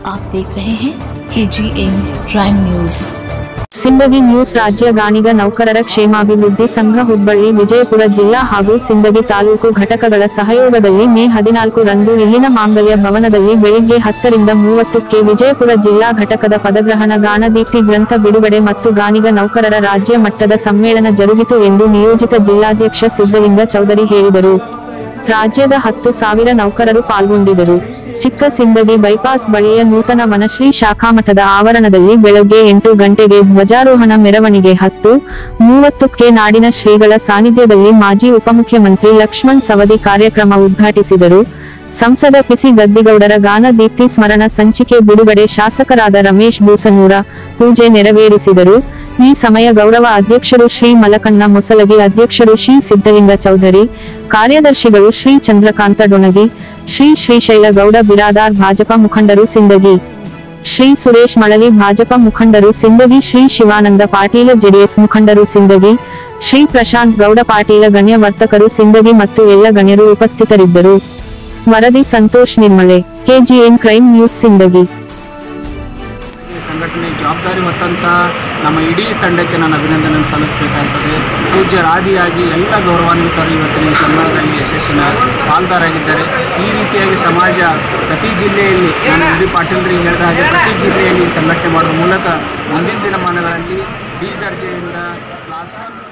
आप देख रहे हैं K G N prime news Sindagi news ರಾಜ್ಯ ಗಾಣಿಗ ನೌಕರರ ಕ್ಷೇಮಾಭಿವೃದ್ಧಿ ಸಂಘ ಹುಬ್ಬಳ್ಳಿ ವಿಜಯಪುರ ಜಿಲ್ಲಾ ಹಾಗೂ ಸಿಂದಗಿ ತಾಲೂಕು ಘಟಕಗಳ ಸಹಯೋಗದಲ್ಲಿ ಮೇ ಹದಿನಾಲ್ಕು ರಂದು ಇಲ್ಲಿನ ಮಾಂಗಲ್ಯ ಭವನದಲ್ಲಿ ಬೆಳಿಗ್ಗೆ ಹತ್ತರಿಂದ ಮೂವತ್ತಕ್ಕೆ ವಿಜಯಪುರ ಜಿಲ್ಲಾ ಘಟಕದ ಪದಗ್ರಹಣ ಗಾನದೀಪ್ತಿ ಗ್ರಂಥ ಬಿಡುಗಡೆ ಮತ್ತು ಗಾಣಿಗ ನೌಕರರ ರಾಜ್ಯ ಮಟ್ಟದ ಸಮ್ಮೇಳನ ಜರುಗಿತು ಎಂದು ನಿಯೋಜಿತ ಜಿಲ್ಲಾಧ್ಯಕ್ಷ ಸಿದ್ದಲಿಂಗ ಚೌಧರಿ ಹೇಳಿದರು ರಾಜ್ಯದ ಹತ್ತು ಸಾವಿರ ನೌಕರರು ಪಾಲ್ಗೊಂಡಿದ್ದರು ಚಿಕ್ಕ ಸಿಂದಗಿ ಬೈಪಾಸ್ ಬಳಿಯ ನೂತನ ವನಶ್ರೀ ಶಾಖಾಮಠದ ಆವರಣದಲ್ಲಿ ಬೆಳಗ್ಗೆ ಎಂಟು ಗಂಟೆಗೆ ಧ್ವಜಾರೋಹಣ ಮೆರವಣಿಗೆ ಹತ್ತು ಮೂವತ್ತಕ್ಕೆ ನಾಡಿನ ಶ್ರೀಗಳ ಸಾನ್ನಿಧ್ಯದಲ್ಲಿ ಮಾಜಿ ಉಪಮುಖ್ಯಮಂತ್ರಿ ಲಕ್ಷ್ಮಣ್ ಸವದಿ ಕಾರ್ಯಕ್ರಮ ಉದ್ಘಾಟಿಸಿದರು ಸಂಸದ ಪಿಸಿ ಗದ್ದಿಗೌಡರ ಗಾನ ದೀಪ್ತಿ ಸ್ಮರಣ ಸಂಚಿಕೆ ಬಿಡುಗಡೆ ಶಾಸಕರಾದ ರಮೇಶ್ ಬೂಸನೂರ ಪೂಜೆ ನೆರವೇರಿಸಿದರು ಈ ಸಮಯ ಗೌರವ ಅಧ್ಯಕ್ಷರು ಶ್ರೀ ಮಲಕಣ್ಣ ಮೊಸಲಗಿ ಅಧ್ಯಕ್ಷರು ಶ್ರೀ ಸಿದ್ದಲಿಂಗ ಚೌಧರಿ ಕಾರ್ಯದರ್ಶಿಗಳು ಶ್ರೀ ಚಂದ್ರಕಾಂತ ಡೊಣಗಿ ಶ್ರೀ ಶ್ರೀಶೈಲ ಗೌಡ ಬಿರಾದಾರ್ ಭಾಜಪ ಮುಖಂಡರು ಸಿಂದಗಿ ಶ್ರೀ ಸುರೇಶ್ ಮಳಲಿ ಭಾಜಪ ಮುಖಂಡರು ಸಿಂದಗಿ ಶ್ರೀ ಶಿವಾನಂದ ಪಾಟೀಲ ಜೆಡಿಎಸ್ ಮುಖಂಡರು ಸಿಂದಗಿ ಶ್ರೀ ಪ್ರಶಾಂತ್ ಗೌಡ ಪಾಟೀಲ ಗಣ್ಯ ವರ್ತಕರು ಸಿಂದಗಿ ಮತ್ತು ಎಲ್ಲ ಗಣ್ಯರು ಉಪಸ್ಥಿತರಿದ್ದರು ವರದಿ Santosh Nirmale KGN crime news Sindagi ಈ ಸಂಘಟನೆ ಜವಾಬ್ದಾರಿ ಹೊತ್ತಂತ ನಮ್ಮ ಇಡೀ ತಂಡಕ್ಕೆ ನಾನು ಅಭಿನಂದನೆ ಸಲ್ಲಿಸಬೇಕಾಗ್ತದೆ ಪೂಜ್ಯರಾದಿಯಾಗಿ ಎಲ್ಲ ಗೌರವಾನ್ವಿತರು ಇವತ್ತಿನ ಈ ಸನ್ಮಾನದಲ್ಲಿ ಯಶಸ್ಸಿನ ಪಾಲ್ದಾರಾಗಿದ್ದಾರೆ ಈ ರೀತಿಯಾಗಿ ಸಮಾಜ ಪ್ರತಿ ಜಿಲ್ಲೆಯಲ್ಲಿ ನಾನು ಡಿ ಪಾಟೀಲ್ರಿಗೆ ಹೇಳಿದ ಹಾಗೆ ಪ್ರತಿ ಜಿಲ್ಲೆಯಲ್ಲಿ ಸಂಘಟನೆ ಮಾಡುವ ಮೂಲಕ ಮುಂದಿನ ದಿನಮಾನಗಳಲ್ಲಿ ಡಿ ದರ್ಜೆಯಿಂದ ಕ್ಲಾಸ್ ಒನ್